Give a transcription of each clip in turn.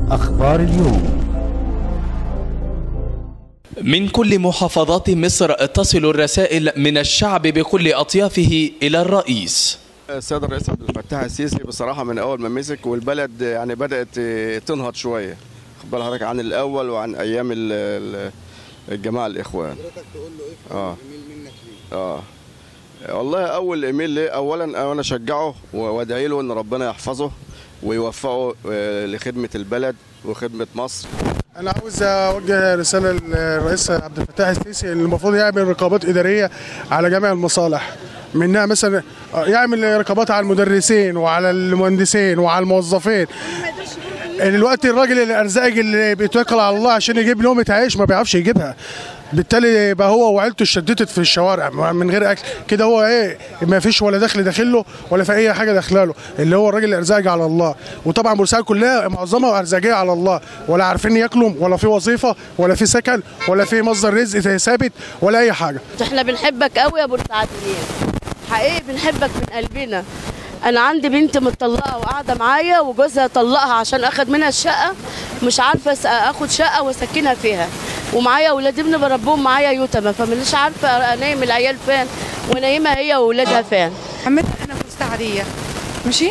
أخبار اليوم من كل محافظات مصر تصل الرسائل من الشعب بكل أطيافه إلى الرئيس السيد الرئيس عبد الفتاح السيسي بصراحه من اول ما مسك والبلد يعني بدات تنهض شويه خد بال حضرتك عن الاول وعن ايام ال- ال- الجماعه الاخوان اه اه والله اول ايميل ليه اولا انا اشجعه وادعي له ان ربنا يحفظه ويوفقه آه، لخدمه البلد وخدمه مصر انا عاوز اوجه رساله للرئيس عبد الفتاح السيسي اللي المفروض يعمل رقابات اداريه على جميع المصالح منها مثلا يعمل رقابات على المدرسين وعلى المهندسين وعلى الموظفين الوقت الراجل الارزاق اللي بيتوكل على الله عشان يجيب لقمه عيش ما بيعرفش يجيبها بالتالي يبقى هو وعيلته اتشددت في الشوارع من غير اكل كده هو ايه ما فيش ولا دخل داخله ولا في اي حاجه داخله له اللي هو الراجل الارزاقي على الله وطبعا بورسعيد كلها معظمها ارزاقيه على الله ولا عارفين ياكلوا ولا في وظيفه ولا في سكن ولا في مصدر رزق ثابت ولا اي حاجه احنا بنحبك قوي يا بورسعيديين حقيقي بنحبك من قلبنا انا عندي بنت متطلقه وقاعده معايا وجوزها طلقها عشان اخد منها الشقه مش عارفه أس- اخد شقه واسكنها فيها ومعايا اولاد ابني بربهم معايا يتامى فمش عارفه انيم العيال فين ونايمها هي واولادها فين محمد انا بورسعيديه ماشي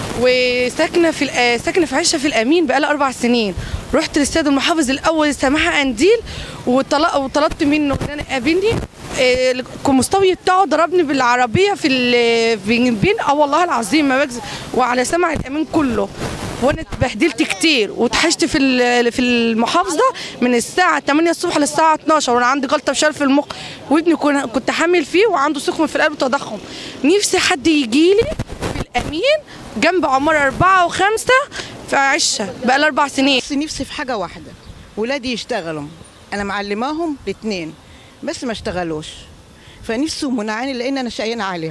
وساكنه في الأ- ساكنه في عشه في الامين بقالي اربع سنين رحت للسيد المحافظ الاول سماحه قنديل وطلق وطلبت منه ان انا قابلني إيه، الكمستوي بتاعه ضربني بالعربيه في ال- في بين اه والله العظيم ما بكذب وعلى سمع الامين كله وانا اتبهدلت كتير واتحشت في ال- في المحافظه من الساعه 8 الصبح للساعه 12 وانا عندي جلطه في شرف المخ وابني كن- كنت حامل فيه وعنده سخم في القلب وتضخم نفسي حد يجي لي في الامين جنب عماره اربعه وخمسه في عشه بقى اربع سنين بس نفسي في حاجة واحدة ولادي يشتغلوا أنا معلماهم الاتنين بس ما اشتغلوش فنفسي منعاني لأن أنا شقيانة عليهم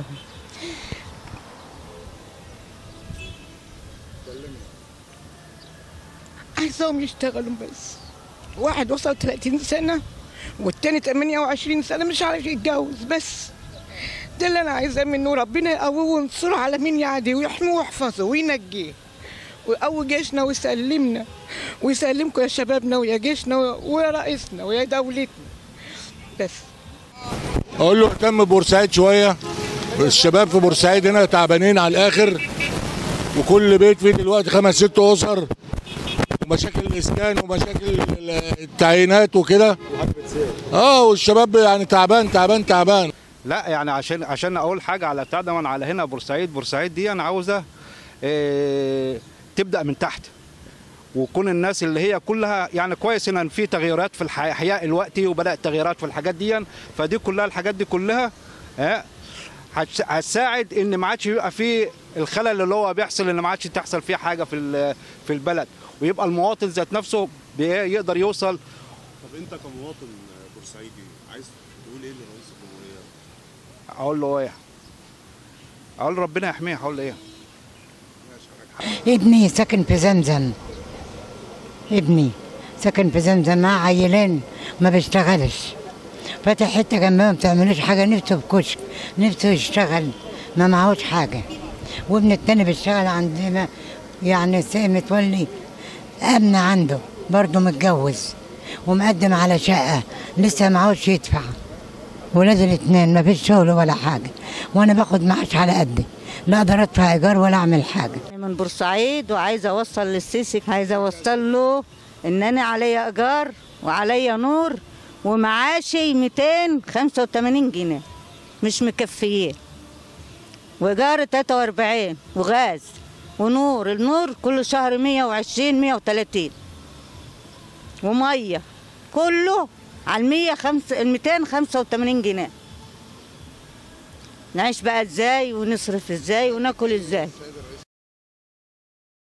عايزاهم يشتغلوا بس واحد وصل 30 سنة والتاني 28 سنة مش عارف يتجوز بس ده اللي أنا عايزاه منه ربنا يقويه وينصره على مين يعدي ويحميه ويحفظه وينجيه ويقوي جيشنا ويسلمنا ويسلمكم يا شبابنا ويا جيشنا ويا رئيسنا ويا دولتنا بس اقول له اهتم ببورسعيد شويه الشباب في بورسعيد هنا تعبانين على الاخر وكل بيت فيه دلوقتي خمس ست اسر ومشاكل الاسكان ومشاكل التعيينات وكده اه والشباب يعني تعبان تعبان تعبان لا يعني عشان عشان اقول حاجه على بتاع ده وانا على هنا بورسعيد بورسعيد دي انا عاوزه إيه تبدا من تحت وكون الناس اللي هي كلها يعني كويس ان في تغيرات في الحياه الوقتي وبدات تغييرات في الحاجات دي فدي كلها الحاجات دي كلها ها هتس- هتساعد ان ما عادش يبقى في الخلل اللي هو بيحصل ان ما عادش تحصل فيه حاجه في ال- في البلد ويبقى المواطن ذات نفسه بي- يقدر يوصل طب انت كمواطن بورسعيدي عايز تقول ايه لرئيس الجمهوريه؟ اقول له ايه اقول له ربنا يحميه هقول له ايه ابني ساكن في زمزم ابني ساكن في زمزم مع عيلين ما بيشتغلش فاتح حته جنبهم ما بتعملوش حاجه نفسه في كشك نفسه يشتغل ما معهوش حاجه وابن التاني بيشتغل عندنا يعني س- متولي ابن عنده برضه متجوز ومقدم على شقه لسه معهوش يدفع ولاد الاتنين ما فيش شغل ولا حاجه وانا باخد معاش على قدي لا اقدر ادفع ايجار ولا اعمل حاجه من بورسعيد وعايزه اوصل للسيسي عايزه اوصل له ان انا عليا ايجار وعليا نور ومعاشي 285 جنيه مش مكفيين وايجار 43 وغاز ونور النور كل شهر 120 130 وميه كله على ال 105 ال 285 جنيه نعيش بقى ازاي ونصرف ازاي وناكل ازاي